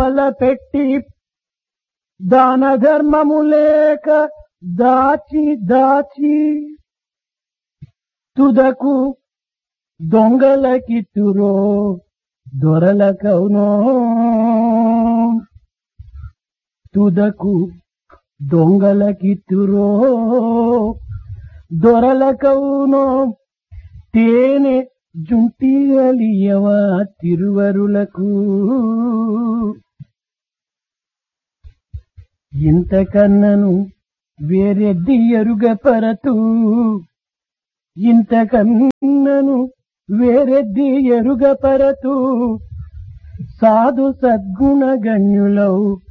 లోపల పెట్టి దాన ధర్మము లేక దాచి దాచి తుదకు దొంగలకిత్తురో దొరలకవునో తుదకు దొంగలకిత్తురో దొరలకవునో తేనె జుంటిగలియవా తిరువరులకు ఇంతకన్నను వేరెద్ది ఎరుగపరతు ఇంతకన్నను వేరెద్ది ఎరుగపరతు సాధు సద్గుణ గణ్యులవు